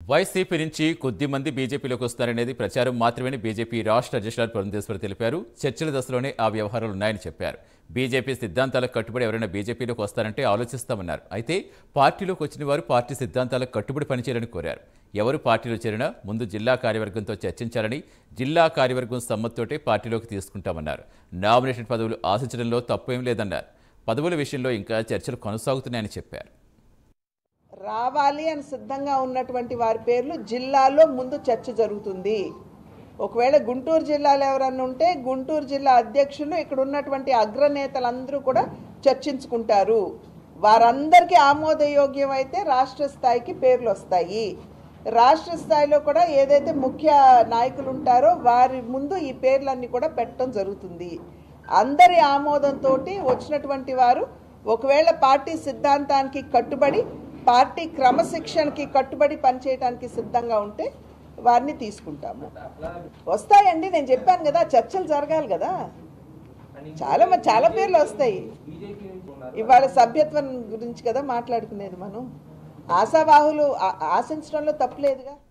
YCP నుంచి కొద్ది మంది బీజేపీలోకి వస్తారనేది ప్రచారం మాత్రమే బీజేపీ రాష్ట్ర అధ్యక్షులు పురంధేశ్వరి తెలిపారు చర్చల దశలోనే ఆ వ్యవహారాలు ఉన్నాయని చెప్పారు బీజేపీ సిద్ధాంతాలకు కట్టుబడి ఎవరైనా బీజేపీలోకి వస్తారంటే ఆలోచిస్తామన్నారు అయితే పార్టీలోకి వచ్చిన వారు పార్టీ సిద్ధాంతాలకు కట్టుబడి పనిచేయాలని కోరారు ఎవరు పార్టీలో చేరినా ముందు జిల్లా కార్యవర్గంతో చర్చించాలని జిల్లా కార్యవర్గం సమ్మతితోటే పార్టీలోకి తీసుకుంటామన్నారు నామినేషన్ పదవులు ఆశించడంలో తప్పేం లేదన్నారు పదవుల విషయంలో ఇంకా చర్చలు కొనసాగుతున్నాయని చెప్పారు రావాలి అని సిద్ధంగా ఉన్నటువంటి వారి పేర్లు జిల్లాలో ముందు చర్చ జరుగుతుంది ఒకవేళ గుంటూరు జిల్లాలో ఎవరన్నా ఉంటే గుంటూరు జిల్లా అధ్యక్షులు ఇక్కడ ఉన్నటువంటి అగ్రనేతలందరూ కూడా చర్చించుకుంటారు వారందరికీ ఆమోదయోగ్యం అయితే రాష్ట్ర స్థాయికి పేర్లు వస్తాయి రాష్ట్ర స్థాయిలో కూడా ఏదైతే ముఖ్య నాయకులు ఉంటారో వారి ముందు ఈ పేర్లన్నీ కూడా పెట్టడం జరుగుతుంది అందరి ఆమోదంతో వచ్చినటువంటి వారు ఒకవేళ పార్టీ సిద్ధాంతానికి కట్టుబడి పార్టీ క్రమశిక్షణకి కట్టుబడి పనిచేయడానికి సిద్ధంగా ఉంటే వారిని తీసుకుంటాము వస్తాయండి నేను చెప్పాను కదా చర్చలు జరగాలి కదా చాలా మ- చాలా పేర్లు వస్తాయి ఇవాళ సభ్యత్వం గురించి కదా మాట్లాడుకునేది మనం ఆశావాహులు ఆ- ఆశించడంలో తప్పులేదుగా